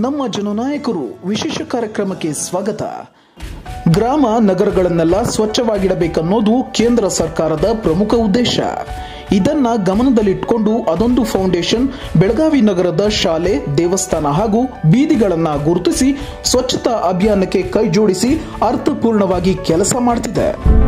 ನಮ್ಮ ಜನನಾಯಕರು ವಿಶೇಷ ಕಾರ್ಯಕ್ರಮಕ್ಕೆ ಸ್ವಾಗತ ಗ್ರಾಮ ನಗರಗಳನ್ನೆಲ್ಲ ಸ್ವಚ್ಛವಾಗಿಡಬೇಕನ್ನೋದು ಕೇಂದ್ರ ಸರ್ಕಾರದ ಪ್ರಮುಖ ಉದ್ದೇಶ ಇದನ್ನ ಗಮನದಲ್ಲಿಟ್ಕೊಂಡು ಅದೊಂದು ಫೌಂಡೇಶನ್ ಬೆಳಗಾವಿ ನಗರದ ಶಾಲೆ ದೇವಸ್ಥಾನ ಹಾಗೂ ಬೀದಿಗಳನ್ನ ಗುರುತಿಸಿ ಸ್ವಚ್ಛತಾ ಅಭಿಯಾನಕ್ಕೆ ಕೈ ಜೋಡಿಸಿ ಅರ್ಥಪೂರ್ಣವಾಗಿ ಕೆಲಸ ಮಾಡ್ತಿದೆ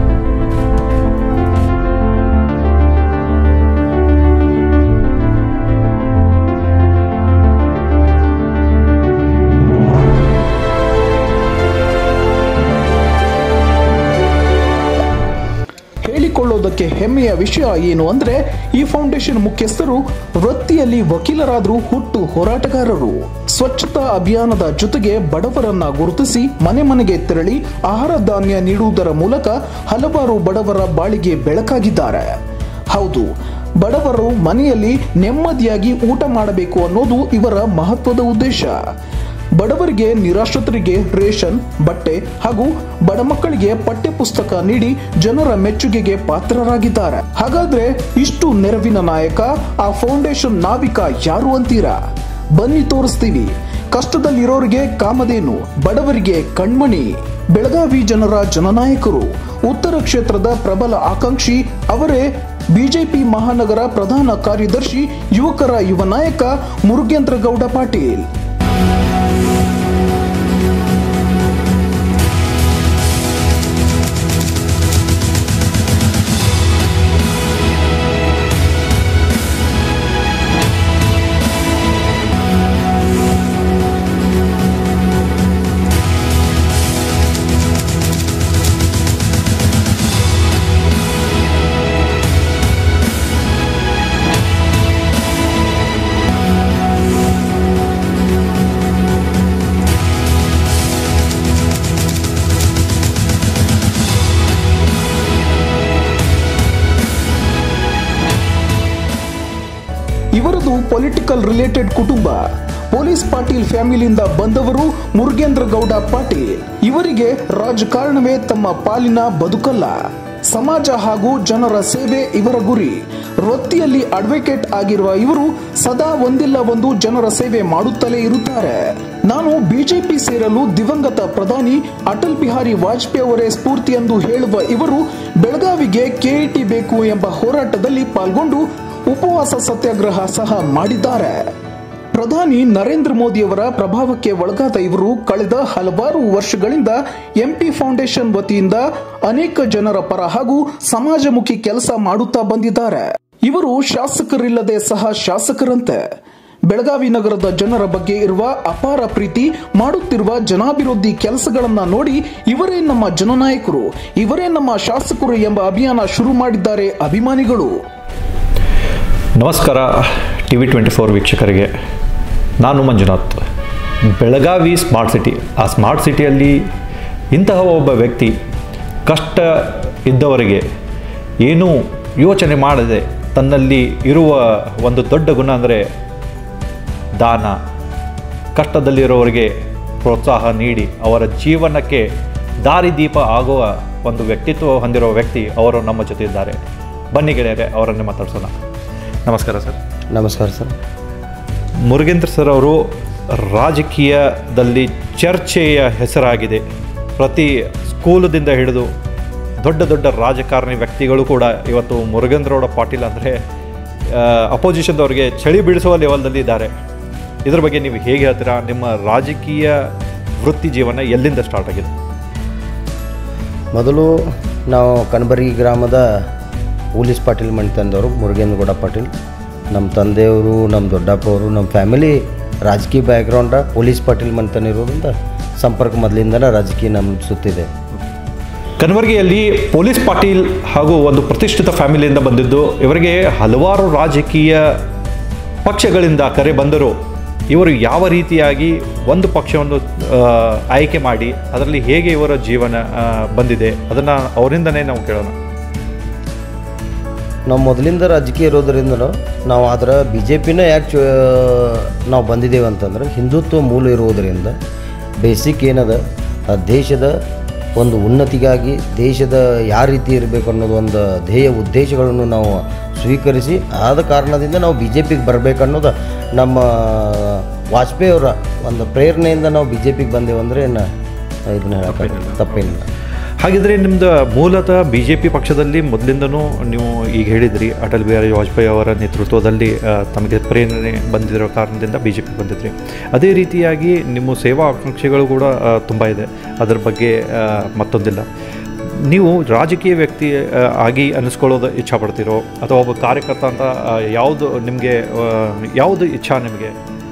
ಹೇಳಿಕೊಳ್ಳೋದಕ್ಕೆ ಹೆಮ್ಮೆಯ ವಿಷಯ ಏನು ಅಂದ್ರೆ ಈ ಫೌಂಡೇಶನ್ ಮುಖ್ಯಸ್ಥರು ವೃತ್ತಿಯಲ್ಲಿ ವಕೀಲರಾದರೂ ಹುಟ್ಟು ಹೋರಾಟಗಾರರು ಸ್ವಚ್ಛತಾ ಅಭಿಯಾನದ ಜೊತೆಗೆ ಬಡವರನ್ನ ಗುರುತಿಸಿ ಮನೆ ಮನೆಗೆ ತೆರಳಿ ಆಹಾರ ಧಾನ್ಯ ನೀಡುವುದರ ಮೂಲಕ ಹಲವಾರು ಬಡವರ ಬಾಳಿಗೆ ಬೆಳಕಾಗಿದ್ದಾರೆ ಹೌದು ಬಡವರು ಮನೆಯಲ್ಲಿ ನೆಮ್ಮದಿಯಾಗಿ ಊಟ ಮಾಡಬೇಕು ಅನ್ನೋದು ಇವರ ಮಹತ್ವದ ಉದ್ದೇಶ ಬಡವರಿಗೆ ನಿರಾಶ್ರಿತರಿಗೆ ರೇಷನ್ ಬಟ್ಟೆ ಹಾಗೂ ಬಡ ಮಕ್ಕಳಿಗೆ ಪಠ್ಯ ಪುಸ್ತಕ ನೀಡಿ ಜನರ ಮೆಚ್ಚುಗೆಗೆ ಪಾತ್ರರಾಗಿದ್ದಾರೆ ಹಾಗಾದ್ರೆ ಇಷ್ಟು ನೆರವಿನ ನಾಯಕ ಆ ಫೌಂಡೇಶನ್ ನಾವಿಕ ಯಾರು ಅಂತೀರಾ ಬನ್ನಿ ತೋರಿಸ್ತೀವಿ ಕಷ್ಟದಲ್ಲಿರೋರಿಗೆ ಕಾಮಧೇನು ಬಡವರಿಗೆ ಕಣ್ಮಣಿ ಬೆಳಗಾವಿ ಜನರ ಜನನಾಯಕರು ಉತ್ತರ ಕ್ಷೇತ್ರದ ಪ್ರಬಲ ಆಕಾಂಕ್ಷಿ ಅವರೇ ಬಿಜೆಪಿ ಮಹಾನಗರ ಪ್ರಧಾನ ಕಾರ್ಯದರ್ಶಿ ಯುವಕರ ಯುವ ನಾಯಕ ಮುರುಗೇಂದ್ರ ಗೌಡ ಪಾಟೀಲ್ ಇವರದು ಪೊಲಿಟಿಕಲ್ ರಿಲೇಟೆಡ್ ಕುಟುಂಬ ಪೊಲೀಸ್ ಪಾಟೀಲ್ ಫ್ಯಾಮಿಲಿಯಿಂದ ಬಂದವರು ಮುರುಗೇಂದ್ರ ಗೌಡ ಪಾಟೀಲ್ ಇವರಿಗೆ ರಾಜಕಾರಣವೇ ತಮ್ಮ ಪಾಲಿನ ಬದುಕಲ್ಲ ಸಮಾಜ ಹಾಗೂ ಜನರ ಸೇವೆ ಇವರ ಗುರಿ ವೃತ್ತಿಯಲ್ಲಿ ಅಡ್ವೊಕೇಟ್ ಆಗಿರುವ ಇವರು ಸದಾ ಒಂದಿಲ್ಲ ಒಂದು ಜನರ ಸೇವೆ ಮಾಡುತ್ತಲೇ ಇರುತ್ತಾರೆ ನಾನು ಬಿಜೆಪಿ ಸೇರಲು ದಿವಂಗತ ಪ್ರಧಾನಿ ಅಟಲ್ ಬಿಹಾರಿ ವಾಜಪೇಯಿ ಅವರೇ ಸ್ಫೂರ್ತಿ ಎಂದು ಹೇಳುವ ಇವರು ಬೆಳಗಾವಿಗೆ ಕೆಇಟಿ ಬೇಕು ಎಂಬ ಹೋರಾಟದಲ್ಲಿ ಪಾಲ್ಗೊಂಡು ಉಪವಾಸ ಸತ್ಯಾಗ್ರಹ ಸಹ ಮಾಡಿದ್ದಾರೆ ಪ್ರಧಾನಿ ನರೇಂದ್ರ ಮೋದಿಯವರ ಪ್ರಭಾವಕ್ಕೆ ಒಳಗಾದ ಇವರು ಕಳೆದ ಹಲವಾರು ವರ್ಷಗಳಿಂದ ಎಂಪಿ ಫೌಂಡೇಶನ್ ವತಿಯಿಂದ ಅನೇಕ ಜನರ ಪರ ಹಾಗೂ ಸಮಾಜಮುಖಿ ಕೆಲಸ ಮಾಡುತ್ತಾ ಬಂದಿದ್ದಾರೆ ಇವರು ಶಾಸಕರಿಲ್ಲದೆ ಸಹ ಶಾಸಕರಂತೆ ಬೆಳಗಾವಿ ನಗರದ ಜನರ ಬಗ್ಗೆ ಇರುವ ಅಪಾರ ಪ್ರೀತಿ ಮಾಡುತ್ತಿರುವ ಜನಾಭಿವೃದ್ಧಿ ಕೆಲಸಗಳನ್ನ ನೋಡಿ ಇವರೇ ನಮ್ಮ ಜನನಾಯಕರು ಇವರೇ ನಮ್ಮ ಶಾಸಕರು ಎಂಬ ಅಭಿಯಾನ ಶುರು ಮಾಡಿದ್ದಾರೆ ಅಭಿಮಾನಿಗಳು ನಮಸ್ಕಾರ ಟಿ ವಿ ಟ್ವೆಂಟಿ ಫೋರ್ ವೀಕ್ಷಕರಿಗೆ ನಾನು ಮಂಜುನಾಥ್ ಬೆಳಗಾವಿ ಸ್ಮಾರ್ಟ್ ಸಿಟಿ ಆ ಸ್ಮಾರ್ಟ್ ಸಿಟಿಯಲ್ಲಿ ಇಂತಹ ಒಬ್ಬ ವ್ಯಕ್ತಿ ಕಷ್ಟ ಇದ್ದವರಿಗೆ ಏನೂ ಯೋಚನೆ ಮಾಡದೆ ತನ್ನಲ್ಲಿ ಇರುವ ಒಂದು ದೊಡ್ಡ ಗುಣ ಅಂದರೆ ದಾನ ಕಷ್ಟದಲ್ಲಿರೋವರಿಗೆ ಪ್ರೋತ್ಸಾಹ ನೀಡಿ ಅವರ ಜೀವನಕ್ಕೆ ದಾರಿದೀಪ ಆಗುವ ಒಂದು ವ್ಯಕ್ತಿತ್ವ ಹೊಂದಿರುವ ವ್ಯಕ್ತಿ ಅವರು ನಮ್ಮ ಜೊತೆ ಇದ್ದಾರೆ ಬನ್ನಿ ಗೆಳೆಯರೆ ಅವರನ್ನೇ ಮಾತಾಡ್ಸೋಣ ನಮಸ್ಕಾರ ಸರ್ ನಮಸ್ಕಾರ ಸರ್ ಮುರುಗೇಂದ್ರ ಸರ್ ಅವರು ರಾಜಕೀಯದಲ್ಲಿ ಚರ್ಚೆಯ ಹೆಸರಾಗಿದೆ ಪ್ರತಿ ಸ್ಕೂಲದಿಂದ ಹಿಡಿದು ದೊಡ್ಡ ದೊಡ್ಡ ರಾಜಕಾರಣಿ ವ್ಯಕ್ತಿಗಳು ಕೂಡ ಇವತ್ತು ಮುರುಗೇಂದ್ರಗೌಡ ಪಾಟೀಲ್ ಅಂದರೆ ಅಪೋಸಿಷನ್ದವ್ರಿಗೆ ಚಳಿ ಬೀಳಿಸುವ ಲೆವೆಲ್ದಲ್ಲಿ ಇದ್ದಾರೆ ಇದ್ರ ಬಗ್ಗೆ ನೀವು ಹೇಗೆ ಹೇಳ್ತೀರಾ ನಿಮ್ಮ ರಾಜಕೀಯ ವೃತ್ತಿ ಜೀವನ ಎಲ್ಲಿಂದ ಸ್ಟಾರ್ಟ್ ಆಗಿದೆ ಮೊದಲು ನಾವು ಕನಬರ್ಗಿ ಗ್ರಾಮದ ಪೊಲೀಸ್ ಪಾಟೀಲ್ ಮಣಿತಂದವರು ಮುರುಗೇಂದ್ರಗೌಡ ಪಾಟೀಲ್ ನಮ್ಮ ತಂದೆಯವರು ನಮ್ಮ ದೊಡ್ಡಪ್ಪ ಅವರು ನಮ್ಮ ಫ್ಯಾಮಿಲಿ ರಾಜಕೀಯ ಬ್ಯಾಕ್ಗ್ರೌಂಡ ಪೊಲೀಸ್ ಪಾಟೀಲ್ ಮನೆತನ ಇರೋದ್ರಿಂದ ಸಂಪರ್ಕ ಮೊದಲಿಂದನೇ ರಾಜಕೀಯ ನಮ್ಮ ಸುತ್ತಿದೆ ಕನವರ್ಗಿಯಲ್ಲಿ ಪೊಲೀಸ್ ಪಾಟೀಲ್ ಹಾಗೂ ಒಂದು ಪ್ರತಿಷ್ಠಿತ ಫ್ಯಾಮಿಲಿಯಿಂದ ಬಂದಿದ್ದು ಇವರಿಗೆ ಹಲವಾರು ರಾಜಕೀಯ ಪಕ್ಷಗಳಿಂದ ಕರೆ ಬಂದರು ಇವರು ಯಾವ ರೀತಿಯಾಗಿ ಒಂದು ಪಕ್ಷವನ್ನು ಆ, ಆಯ್ಕೆ ಮಾಡಿ ಅದರಲ್ಲಿ ಹೇಗೆ ಇವರ ಜೀವನ ಆ, ಬಂದಿದೆ ಅದನ್ನು ಅವರಿಂದನೇ ನಾವು ಕೇಳೋಣ ನಾವು ಮೊದಲಿಂದ ರಾಜಕೀಯ ಇರೋದ್ರಿಂದ ನಾವು ಅದರ ಬಿ ಜೆ ಪಿನ ಯಾಕೆ ಚು ನಾವು ಬಂದಿದ್ದೇವೆ ಅಂತಂದ್ರೆ ಹಿಂದುತ್ವ ಮೂಲ ಇರುವುದರಿಂದ ಬೇಸಿಕ್ ಏನದ ಆ ದೇಶದ ಒಂದು ಉನ್ನತಿಗಾಗಿ ದೇಶದ ಯಾವ ರೀತಿ ಇರಬೇಕು ಅನ್ನೋದು ಒಂದು ಧ್ಯೇಯ ಉದ್ದೇಶಗಳನ್ನು ನಾವು ಸ್ವೀಕರಿಸಿ ಆದ ಕಾರಣದಿಂದ ನಾವು ಬಿ ಜೆ ಪಿಗೆ ಬರಬೇಕನ್ನೋದು ನಮ್ಮ ವಾಜಪೇಯಿ ಅವರ ಒಂದು ಪ್ರೇರಣೆಯಿಂದ ನಾವು ಬಿ ಜೆ ಪಿಗೆ ಬಂದೇವು ಅಂದರೆ ಏನು ಇದನ್ನ ಹೇಳೋಕ್ಕಾಗಲ್ಲ ತಪ್ಪೇನಿಲ್ಲ ಹಾಗಿದ್ರೆ ನಿಮ್ದು ಮೂಲತಃ ಬಿ ಜೆ ಪಿ ಪಕ್ಷದಲ್ಲಿ ಮೊದಲಿಂದನೂ ನೀವು ಈಗ ಹೇಳಿದ್ರಿ ಅಟಲ್ ಬಿಹಾರಿ ವಾಜಪೇಯಿ ಅವರ ನೇತೃತ್ವದಲ್ಲಿ ಆ, ತಮಗೆ ಪ್ರೇರಣೆ ಬಂದಿರೋ ಕಾರಣದಿಂದ ಬಿ ಜೆ ಪಿ ಬಂದಿದ್ರಿ ಅದೇ ರೀತಿಯಾಗಿ ನಿಮ್ಮ ಸೇವಾ ಆಕಾಂಕ್ಷೆಗಳು ಕೂಡ ತುಂಬ ಇದೆ ಅದರ ಬಗ್ಗೆ ಆ, ಮತ್ತೊಂದಿಲ್ಲ ನೀವು ರಾಜಕೀಯ ವ್ಯಕ್ತಿ ಆ, ಆಗಿ ಅನ್ನಿಸ್ಕೊಳ್ಳೋದು ಇಚ್ಛಪಡ್ತೀರೋ ಅಥವಾ ಒಬ್ಬ ಕಾರ್ಯಕರ್ತ ಅಂತ ಆ, ಯಾವುದು ನಿಮಗೆ ಆ, ಯಾವುದು ಇಚ್ಛಾ ನಿಮಗೆ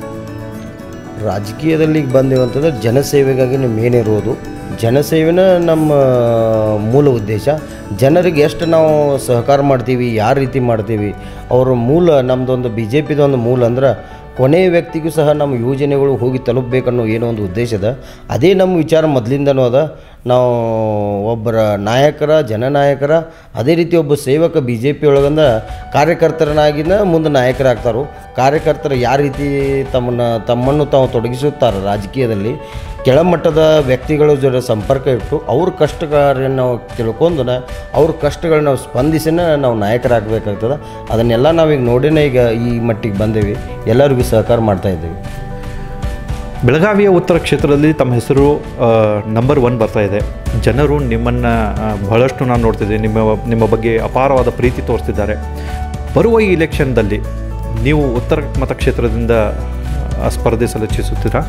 ರಾಜಕೀಯದಲ್ಲಿ ಈಗ ಬಂದೇವು ಅಂತಂದ್ರೆ ಜನಸೇವೆಗಾಗಿ ನಮ್ಮ ಏನಿರೋದು ಜನಸೇವೆನ ನಮ್ಮ ಮೂಲ ಉದ್ದೇಶ ಜನರಿಗೆ ಎಷ್ಟು ನಾವು ಸಹಕಾರ ಮಾಡ್ತೀವಿ ಯಾವ ರೀತಿ ಮಾಡ್ತೀವಿ ಅವರ ಮೂಲ ನಮ್ಮದೊಂದು ಬಿ ಜೆ ಪಿದೊಂದು ಮೂಲ ಅಂದ್ರೆ ಕೊನೆಯ ವ್ಯಕ್ತಿಗೂ ಸಹ ನಮ್ಮ ಯೋಜನೆಗಳು ಹೋಗಿ ತಲುಪಬೇಕನ್ನೋ ಏನೋ ಒಂದು ಉದ್ದೇಶದ ಅದೇ ನಮ್ಮ ವಿಚಾರ ಮೊದಲಿಂದನೂ ಅದ ನಾವು ಒಬ್ಬರ ನಾಯಕರ ಜನನಾಯಕರ ಅದೇ ರೀತಿ ಒಬ್ಬ ಸೇವಕ ಬಿ ಜೆ ಪಿ ಒಳಗಂದ ಕಾರ್ಯಕರ್ತರನಾಗಿನ ಮುಂದೆ ನಾಯಕರಾಗ್ತಾರೋ ಕಾರ್ಯಕರ್ತರು ಯಾವ ರೀತಿ ತಮ್ಮನ್ನು ತಮ್ಮನ್ನು ತಾವು ತೊಡಗಿಸುತ್ತಾರೆ ರಾಜಕೀಯದಲ್ಲಿ ಕೆಳಮಟ್ಟದ ವ್ಯಕ್ತಿಗಳ ಜೊತೆ ಸಂಪರ್ಕ ಇಟ್ಟು ಅವ್ರ ಕಷ್ಟಗಳನ್ನು ನಾವು ತಿಳ್ಕೊಂಡು ಅವ್ರ ಕಷ್ಟಗಳನ್ನ ನಾವು ಸ್ಪಂದಿಸಿನ ನಾವು ನಾಯಕರಾಗಬೇಕಾಗ್ತದೆ ಅದನ್ನೆಲ್ಲ ನಾವೀಗ ನೋಡಿನೇ ಈಗ ಈ ಮಟ್ಟಿಗೆ ಬಂದೇವಿ ಎಲ್ಲರಿಗೂ ಸಹಕಾರ ಮಾಡ್ತಾ ಇದ್ದೀವಿ ಬೆಳಗಾವಿಯ ಉತ್ತರ ಕ್ಷೇತ್ರದಲ್ಲಿ ತಮ್ಮ ಹೆಸರು ನಂಬರ್ ಒನ್ ಬರ್ತಾ ಇದೆ ಜನರು ನಿಮ್ಮನ್ನು ಬಹಳಷ್ಟು ನಾನು ನೋಡ್ತಿದ್ದೆ ನಿಮ್ಮ ನಿಮ್ಮ ಬಗ್ಗೆ ಅಪಾರವಾದ ಪ್ರೀತಿ ತೋರಿಸ್ತಿದ್ದಾರೆ ಬರುವ ಈ ಇಲೆಕ್ಷನ್ದಲ್ಲಿ ನೀವು ಉತ್ತರ ಮತಕ್ಷೇತ್ರದಿಂದ ಆ, ಸ್ಪರ್ಧಿಸಲು ಇಚ್ಛಿಸುತ್ತೀರಾ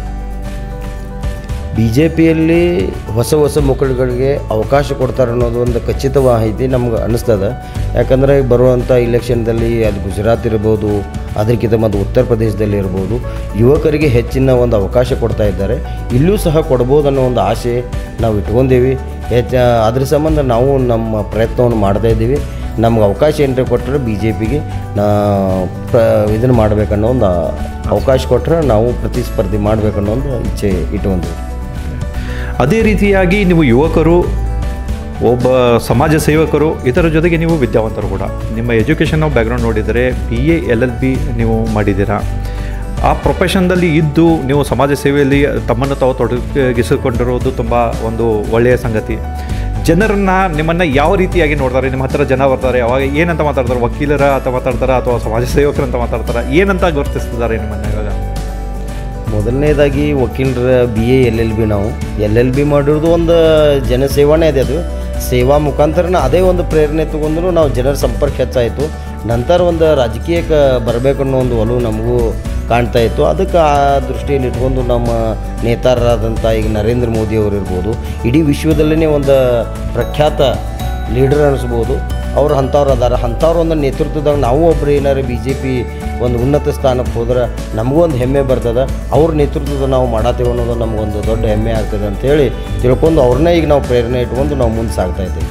ಬಿ ಜೆ ಪಿಯಲ್ಲಿ ಹೊಸ ಹೊಸ ಮುಖಗಳಿಗೆ ಅವಕಾಶ ಕೊಡ್ತಾರೆ ಅನ್ನೋದು ಒಂದು ಖಚಿತ ಮಾಹಿತಿ ನಮ್ಗೆ ಅನ್ನಿಸ್ತದೆ ಯಾಕಂದರೆ ಬರುವಂಥ ಇಲೆಕ್ಷನ್ದಲ್ಲಿ ಅದು ಗುಜರಾತ್ ಇರ್ಬೋದು ಅದಕ್ಕಿಂತ ಮತ್ತು ಉತ್ತರ ಪ್ರದೇಶದಲ್ಲಿ ಇರ್ಬೋದು ಯುವಕರಿಗೆ ಹೆಚ್ಚಿನ ಒಂದು ಅವಕಾಶ ಕೊಡ್ತಾ ಇದ್ದಾರೆ ಇಲ್ಲೂ ಸಹ ಕೊಡ್ಬೋದು ಅನ್ನೋ ಒಂದು ಆಸೆ ನಾವು ಇಟ್ಕೊಂಡೀವಿ ಹೆಚ್ಚ ಅದ್ರ ಸಂಬಂಧ ನಾವು ನಮ್ಮ ಪ್ರಯತ್ನವನ್ನು ಮಾಡ್ತಾ ಇದ್ದೀವಿ ನಮ್ಗೆ ಅವಕಾಶ ಏನಾರ ಕೊಟ್ಟರೆ ಬಿ ಜೆ ಪಿಗೆ ನಾ ಪ್ರ ಇದನ್ನು ಮಾಡಬೇಕನ್ನೋ ಒಂದು ಅವಕಾಶ ಕೊಟ್ಟರೆ ನಾವು ಪ್ರತಿಸ್ಪರ್ಧಿ ಮಾಡಬೇಕನ್ನೋ ಒಂದು ಇಚ್ಛೆ ಇಟ್ಕೊಂತೀವಿ ಅದೇ ರೀತಿಯಾಗಿ ನೀವು ಯುವಕರು ಒಬ್ಬ ಸಮಾಜ ಸೇವಕರು ಇದರ ಜೊತೆಗೆ ನೀವು ವಿದ್ಯಾವಂತರು ಕೂಡ ನಿಮ್ಮ ಎಜುಕೇಷನ್ ಬ್ಯಾಕ್ಗ್ರೌಂಡ್ ನೋಡಿದರೆ B A L L B ನೀವು ಮಾಡಿದ್ದೀರಾ ಆ ಪ್ರೊಫೆಷನ್ದಲ್ಲಿ ಇದ್ದು ನೀವು ಸಮಾಜ ಸೇವೆಯಲ್ಲಿ ತಮ್ಮನ್ನು ತಾವು ತೊಡಗಿಸಿಕೊಂಡಿರೋದು ತುಂಬ ಒಂದು ಒಳ್ಳೆಯ ಸಂಗತಿ ಜನರನ್ನು ನಿಮ್ಮನ್ನು ಯಾವ ರೀತಿಯಾಗಿ ನೋಡ್ತಾರೆ ನಿಮ್ಮ ಹತ್ರ ಜನ ಬರ್ತಾರೆ ಅವಾಗ ಏನಂತ ಮಾತಾಡ್ತಾರೆ ವಕೀಲರ ಅಂತ ಮಾತಾಡ್ತಾರಾ ಅಥವಾ ಸಮಾಜ ಸೇವಕರಂತ ಮಾತಾಡ್ತಾರಾ ಏನಂತ ಗುರುತಿಸ್ತಿದ್ದಾರೆ ನಿಮ್ಮನ್ನು ಇವಾಗ ಮೊದಲನೇದಾಗಿ ವಕೀಲರ B A L L B ನಾವು ಎಲ್ ಎಲ್ ಬಿ ಮಾಡಿರೋದು ಒಂದು ಜನಸೇವಾನೇ ಇದೆ ಅದು ಸೇವಾ ಮುಖಾಂತರನ ಅದೇ ಒಂದು ಪ್ರೇರಣೆ ತಗೊಂಡು ನಾವು ಜನರ ಸಂಪರ್ಕ ಹೆಚ್ಚಾಯಿತು ನಂತರ ಒಂದು ರಾಜಕೀಯಕ್ಕೆ ಬರಬೇಕನ್ನೋ ಒಂದು ಒಲವು ನಮಗೂ ಕಾಣ್ತಾ ಇತ್ತು ಅದಕ್ಕೆ ಆ ದೃಷ್ಟಿಯಲ್ಲಿ ಇಟ್ಕೊಂಡು ನಮ್ಮ ನೇತಾರರಾದಂಥ ಈಗ ನರೇಂದ್ರ ಮೋದಿ ಅವರು ಇರ್ಬೋದು ಇಡೀ ವಿಶ್ವದಲ್ಲೇ ಒಂದು ಪ್ರಖ್ಯಾತ ಲೀಡರ್ ಅನಿಸ್ಬೋದು ಅವ್ರು ಅಂಥವ್ರು ಅದಾರ ಅಂಥವ್ರ ಒಂದು ನೇತೃತ್ವದಾಗ ನಾವು ಒಬ್ರು ಏನಾರು ಬಿ ಜೆ ಪಿ ಒಂದು ಉನ್ನತ ಸ್ಥಾನಕ್ಕೆ ಹೋದ್ರೆ ನಮಗೂ ಒಂದು ಹೆಮ್ಮೆ ಬರ್ತದೆ ಅವ್ರ ನೇತೃತ್ವದ ನಾವು ಮಾಡತ್ತೇವೆ ಅನ್ನೋದು ನಮಗೊಂದು ದೊಡ್ಡ ಹೆಮ್ಮೆ ಆಗ್ತದೆ ಅಂತೇಳಿ ತಿಳ್ಕೊಂಡು ಅವ್ರನ್ನೇ ಈಗ ನಾವು ಪ್ರೇರಣೆ ಇಟ್ಕೊಂಡು ನಾವು ಮುಂದೆ ಸಾಗ್ತಾ ಇದ್ದೀವಿ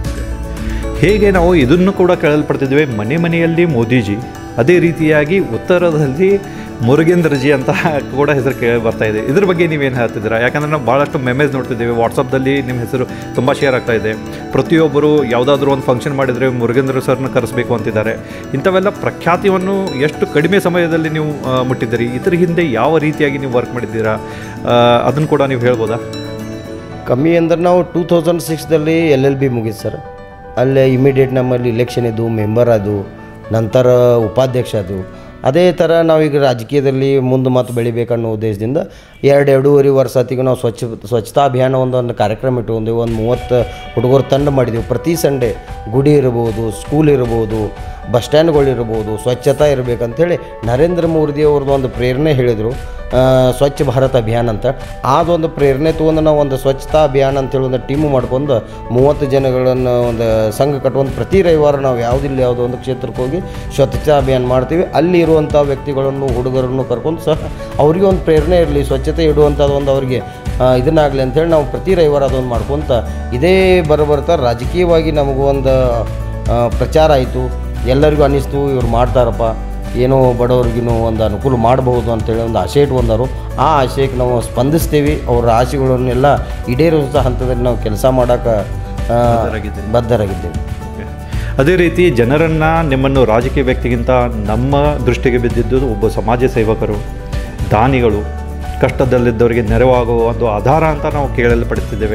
ಹೇಗೆ ನಾವು ಇದನ್ನು ಕೂಡ ಕೇಳಲ್ಪಡ್ತಿದ್ವಿ ಮನೆ ಮನೆಯಲ್ಲಿ ಮೋದಿಜಿ ಅದೇ ರೀತಿಯಾಗಿ ಉತ್ತರದಲ್ಲಿ ಮುರುಗೇಂದ್ರಜಿ ಅಂತ ಕೂಡ ಹೆಸರು ಕೇಳಿ ಬರ್ತಾ ಇದೆ ಇದ್ರ ಬಗ್ಗೆ ನೀವೇನು ಹೇಳ್ತಿದ್ದೀರಾ ಯಾಕಂದರೆ ನಾವು ಭಾಳಷ್ಟು ಮೆಮೇಜ್ ನೋಡ್ತಿದ್ದೀವಿ ವಾಟ್ಸಪ್ದಲ್ಲಿ ನಿಮ್ಮ ಹೆಸರು ತುಂಬ ಶೇರ್ ಆಗ್ತಾ ಇದೆ ಪ್ರತಿಯೊಬ್ಬರು ಯಾವುದಾದ್ರೂ ಒಂದು ಫಂಕ್ಷನ್ ಮಾಡಿದರೆ ಮುರುಗೇಂದ್ರ ಸರ್ನ ಕರೆಸಬೇಕು ಅಂತಿದ್ದಾರೆ ಇಂಥವೆಲ್ಲ ಪ್ರಖ್ಯಾತಿಯನ್ನು ಎಷ್ಟು ಕಡಿಮೆ ಸಮಯದಲ್ಲಿ ನೀವು ಆ, ಮುಟ್ಟಿದ್ದೀರಿ ಇದ್ರ ಹಿಂದೆ ಯಾವ ರೀತಿಯಾಗಿ ನೀವು ವರ್ಕ್ ಮಾಡಿದ್ದೀರಾ ಅದನ್ನು ಕೂಡ ನೀವು ಹೇಳ್ಬೋದಾ ಕಮ್ಮಿ ಅಂದ್ರೆ ನಾವು ಟೂ ತೌಸಂಡ್ ಸಿಕ್ಸ್ದಲ್ಲಿ ಎಲ್ ಎಲ್ ಬಿ ಮುಗೀತು ಸರ್ ಅಲ್ಲೇ ಇಮಿಡಿಯೇಟ್ ನಮ್ಮಲ್ಲಿ ಇಲೆಕ್ಷನ್ ಇದ್ದು ಮೆಂಬರ್ ಅದು ನಂತರ ಉಪಾಧ್ಯಕ್ಷ ಅದು ಅದೇ ಥರ ನಾವೀಗ ರಾಜಕೀಯದಲ್ಲಿ ಮುಂದೆ ಮತ್ತು ಬೆಳಿಬೇಕನ್ನೋ ಉದ್ದೇಶದಿಂದ ಎರಡು ಎರಡೂವರೆ ವರ್ಷ ಆತಿಗೆ ನಾವು ಸ್ವಚ್ಛ ಸ್ವಚ್ಛತಾ ಅಭಿಯಾನ ಒಂದು ಒಂದು ಕಾರ್ಯಕ್ರಮ ಇಟ್ಕೊಂಡೆವು ಒಂದು ಮೂವತ್ತು ಹುಡುಗರು ತಂಡ ಮಾಡಿದೆವು ಪ್ರತಿ ಸಂಡೇ ಗುಡಿ ಇರ್ಬೋದು ಸ್ಕೂಲ್ ಇರ್ಬೋದು ಬಸ್ ಸ್ಟ್ಯಾಂಡ್ಗಳಿರ್ಬೋದು ಸ್ವಚ್ಛತಾ ಇರಬೇಕಂತೇಳಿ ನರೇಂದ್ರ ಮೋದಿ ಅವ್ರದ್ದು ಒಂದು ಪ್ರೇರಣೆ ಹೇಳಿದರು ಆ, ಸ್ವಚ್ಛ ಭಾರತ್ ಅಭಿಯಾನ ಅಂತ ಅದೊಂದು ಪ್ರೇರಣೆ ತೊಗೊಂಡು ನಾವು ಒಂದು ಸ್ವಚ್ಛತಾ ಅಭಿಯಾನ ಅಂತೇಳಿ ಒಂದು ಟೀಮು ಮಾಡ್ಕೊಂಡು ಮೂವತ್ತು ಜನಗಳನ್ನು ಒಂದು ಸಂಘ ಕಟ್ಕೊಂಡು ಪ್ರತಿ ರವಿವಾರ ನಾವು ಯಾವುದಿಲ್ಲ ಯಾವುದೋ ಒಂದು ಕ್ಷೇತ್ರಕ್ಕೆ ಹೋಗಿ ಸ್ವಚ್ಛತಾ ಅಭಿಯಾನ ಮಾಡ್ತೀವಿ ಅಲ್ಲಿ ಇರುವಂಥ ವ್ಯಕ್ತಿಗಳನ್ನು ಹುಡುಗರನ್ನು ಕರ್ಕೊಂಡು ಸಹ ಅವರಿಗೆ ಒಂದು ಪ್ರೇರಣೆ ಇರಲಿ ಸ್ವಚ್ಛತೆ ಇಡುವಂಥದ್ದು ಒಂದು ಅವರಿಗೆ ಇದನ್ನಾಗಲಿ ಅಂಥೇಳಿ ನಾವು ಪ್ರತಿ ರವಿವಾರ ಅದೊಂದು ಮಾಡ್ಕೊತ ಇದೇ ಬರಬರ್ತಾ ರಾಜಕೀಯವಾಗಿ ನಮಗೂ ಒಂದು ಆ, ಪ್ರಚಾರ ಆಯಿತು ಎಲ್ಲರಿಗೂ ಅನ್ನಿಸ್ತು ಇವ್ರು ಮಾಡ್ತಾರಪ್ಪ ಏನೋ ಬಡವರಿಗೂ ಒಂದು ಅನುಕೂಲ ಮಾಡಬಹುದು ಅಂತೇಳಿ ಒಂದು ಆಸೆ ಇಟ್ಕೊಂಡರು ಆ ಆಶಯಕ್ಕೆ ನಾವು ಸ್ಪಂದಿಸ್ತೀವಿ ಅವರ ಆಸೆಗಳನ್ನೆಲ್ಲ ಈಡೇರಿಸುವಂಥ ಹಂತದಲ್ಲಿ ನಾವು ಕೆಲಸ ಮಾಡೋಕೆ ಬದ್ಧರಾಗಿದ್ದೀರಿ. ಬದ್ಧರಾಗಿದ್ದೇವೆ ಅದೇ ರೀತಿ ಜನರನ್ನು ನಿಮ್ಮನ್ನು ರಾಜಕೀಯ ವ್ಯಕ್ತಿಗಿಂತ ನಮ್ಮ ದೃಷ್ಟಿಗೆ ಬಿದ್ದಿದ್ದು ಒಬ್ಬ ಸಮಾಜ ಸೇವಕರು ದಾನಿಗಳು ಕಷ್ಟದಲ್ಲಿದ್ದವರಿಗೆ ನೆರವಾಗುವ ಒಂದು ಆಧಾರ ಅಂತ ನಾವು ಕೇಳಲ್ಪಡುತ್ತಿದ್ದೇವೆ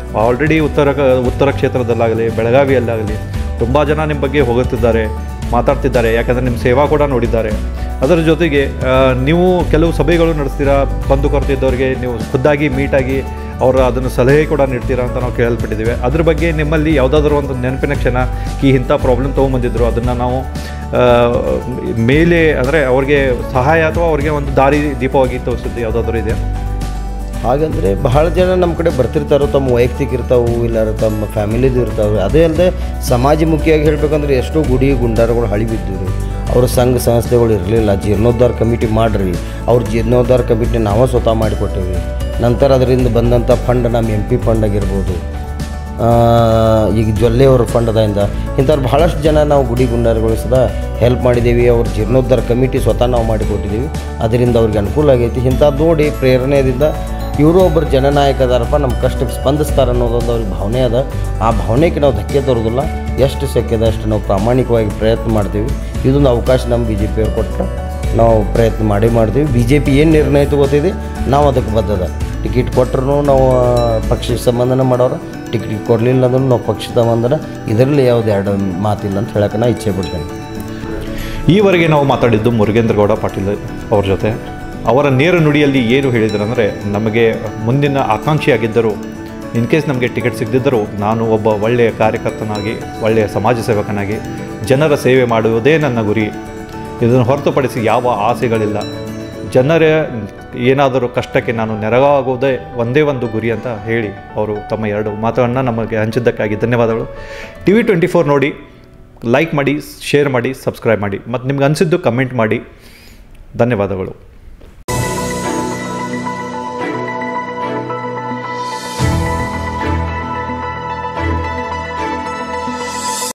ಆಲ್ರೆಡಿ ಉತ್ತರ ಕ- ಉತ್ತರ ಕ್ಷೇತ್ರದಲ್ಲಾಗಲಿ ಬೆಳಗಾವಿಯಲ್ಲಾಗಲಿ ತುಂಬ ಜನ ನಿಮ್ಮ ಬಗ್ಗೆ ಹೋಗುತ್ತಿದ್ದಾರೆ ಮಾತಾಡ್ತಿದ್ದಾರೆ ಯಾಕಂದರೆ ನಿಮ್ಮ ಸೇವಾ ಕೂಡ ನೋಡಿದ್ದಾರೆ ಅದರ ಜೊತೆಗೆ ಆ, ನೀವು ಕೆಲವು ಸಭೆಗಳು ನಡೆಸ್ತೀರಾ ಬಂದು ಕೊರತಿದ್ದವರಿಗೆ ನೀವು ಖುದ್ದಾಗಿ ಮೀಟಾಗಿ ಅವರ ಅದನ್ನು ಸಲಹೆ ಕೂಡ ನೀಡ್ತೀರಾ ಅಂತ ನಾವು ಕೇಳಲ್ಪಟ್ಟಿದ್ದೀವಿ ಅದ್ರ ಬಗ್ಗೆ ನಿಮ್ಮಲ್ಲಿ ಯಾವುದಾದ್ರೂ ಒಂದು ನೆನಪಿನ ಕ್ಷಣ ಈ ಇಂಥ ಪ್ರಾಬ್ಲಮ್ ತೊಗೊಂಬಂದಿದ್ರು ಅದನ್ನು ನಾವು ಆ, ಮೇಲೆ ಅಂದರೆ ಅವ್ರಿಗೆ ಸಹಾಯ ಅಥವಾ ಅವ್ರಿಗೆ ಒಂದು ದಾರಿ ದೀಪವಾಗಿ ತೋರಿಸಿದ್ದು ಯಾವುದಾದ್ರೂ ಇದೆ ಹಾಗಂದರೆ ಬಹಳ ಜನ ನಮ್ಮ ಕಡೆ ಬರ್ತಿರ್ತಾರೋ ತಮ್ಮ ವೈಯಕ್ತಿಕ ಇರ್ತಾವೆ ಇಲ್ಲ ತಮ್ಮ ಫ್ಯಾಮಿಲಿದು ಇರ್ತಾವೆ ಅದೇ ಅಲ್ಲದೆ ಸಮಾಜಮುಖಿಯಾಗಿ ಹೇಳ್ಬೇಕಂದ್ರೆ ಎಷ್ಟೋ ಗುಡಿ ಗುಂಡಾರಗಳು ಹಳಿ ಬಿದ್ದಿರು ಅವ್ರ ಸಂಘ ಸಂಸ್ಥೆಗಳು ಇರಲಿಲ್ಲ ಜೀರ್ಣೋದ್ಧಾರ ಕಮಿಟಿ ಮಾಡಿರಿ ಅವ್ರ ಜೀರ್ಣೋದ್ಧಾರ ಕಮಿಟಿ ನಾವೇ ಸ್ವತಃ ಮಾಡಿಕೊಟ್ಟೇವಿ ನಂತರ ಅದರಿಂದ ಬಂದಂಥ ಫಂಡ್ ನಮ್ಮ ಎಮ್ ಪಿ ಫಂಡ್ ಆಗಿರ್ಬೋದು ಆ, ಈಗ ಜೊಲ್ಲೆ ಅವ್ರ ಫಂಡದಿಂದ ಇಂಥವ್ರು ಬಹಳಷ್ಟು ಜನ ನಾವು ಗುಡಿ ಗುಂಡಾರಗಳು ಸದಾ ಹೆಲ್ಪ್ ಮಾಡಿದ್ದೀವಿ ಅವ್ರ ಜೀರ್ಣೋದ್ಧಾರ ಕಮಿಟಿ ಸ್ವತಃ ನಾವು ಮಾಡಿಕೊಟ್ಟಿದ್ದೀವಿ ಅದರಿಂದ ಅವ್ರಿಗೆ ಅನುಕೂಲ ಆಗೈತಿ ಇಂಥದ್ದು ನೋಡಿ ಪ್ರೇರಣೆಯಿಂದ ಇವರು ಒಬ್ಬರು ಜನನಾಯಕ ಅದಾರಪ್ಪ ನಮ್ಮ ಕಷ್ಟಕ್ಕೆ ಸ್ಪಂದಿಸ್ತಾರೆ ಅನ್ನೋದೊಂದು ಅವ್ರಿಗೆ ಭಾವನೆ ಅದ ಆ ಭಾವನೆಗೆ ನಾವು ಧಕ್ಕೆ ತರೋದಿಲ್ಲ ಎಷ್ಟು ಶಕ್ಯದ ಅಷ್ಟು ನಾವು ಪ್ರಾಮಾಣಿಕವಾಗಿ ಪ್ರಯತ್ನ ಮಾಡ್ತೀವಿ ಇದೊಂದು ಅವಕಾಶ ನಮ್ಮ ಬಿ ಜೆ ಪಿಯವ್ರು ಕೊಟ್ಟರೆ ನಾವು ಪ್ರಯತ್ನ ಮಾಡಿ ಮಾಡ್ತೀವಿ ಬಿ ಜೆ ಪಿ ಏನು ನಿರ್ಣಯ ತಗೋತಿದೆ ನಾವು ಅದಕ್ಕೆ ಬದ್ಧದ ಟಿಕೆಟ್ ಕೊಟ್ಟರು ನಾವು ಆ, ಪಕ್ಷದ ಸಂಬಂಧನ ಮಾಡೋರು ಟಿಕೆಟ್ ಕೊಡಲಿಲ್ಲ ಅಂದ್ರೂ ನಾವು ಪಕ್ಷದ ಸಂಬಂಧನ ಇದರಲ್ಲಿ ಯಾವ್ದು ಎರಡು ಮಾತಿಲ್ಲ ಅಂತ ಹೇಳಕ್ಕೆ ನಾ ಇಚ್ಛೆ ಪಡ್ತೇನೆ ಈವರೆಗೆ ನಾವು ಮಾತಾಡಿದ್ದು ಮುರುಗೇಂದ್ರ ಗೌಡ ಪಾಟೀಲ್ ಅವ್ರ ಜೊತೆ ಅವರ ನೇರ ನುಡಿಯಲ್ಲಿ ಏನು ಹೇಳಿದರಂದರೆ ನಮಗೆ ಮುಂದಿನ ಆಕಾಂಕ್ಷಿಯಾಗಿದ್ದರು ಇನ್ ಕೇಸ್ ನಮಗೆ ಟಿಕೆಟ್ ಸಿಗದಿದ್ದರೂ ನಾನು ಒಬ್ಬ ಒಳ್ಳೆಯ ಕಾರ್ಯಕರ್ತನಾಗಿ ಒಳ್ಳೆಯ ಸಮಾಜ ಸೇವಕನಾಗಿ ಜನರ ಸೇವೆ ಮಾಡುವುದೇ ನನ್ನ ಗುರಿ ಇದನ್ನು ಹೊರತುಪಡಿಸಿ ಯಾವ ಆಸೆಗಳಿಲ್ಲ ಜನರ ಏನಾದರೂ ಕಷ್ಟಕ್ಕೆ ನಾನು ನೆರವಾಗುವುದೇ ಒಂದೇ ಒಂದು ಗುರಿ ಅಂತ ಹೇಳಿ ಅವರು ತಮ್ಮ ಎರಡು ಮಾತುಗಳನ್ನು ನಮಗೆ ಹಂಚಿದ್ದಕ್ಕಾಗಿ ಧನ್ಯವಾದಗಳು ಟಿ ವಿ ಟ್ವೆಂಟಿ ಫೋರ್ ನೋಡಿ ಲೈಕ್ ಮಾಡಿ ಶೇರ್ ಮಾಡಿ ಸಬ್ಸ್ಕ್ರೈಬ್ ಮಾಡಿ ಮತ್ತು ನಿಮ್ಗೆ ಅನಿಸಿದ್ದು ಕಮೆಂಟ್ ಮಾಡಿ ಧನ್ಯವಾದಗಳು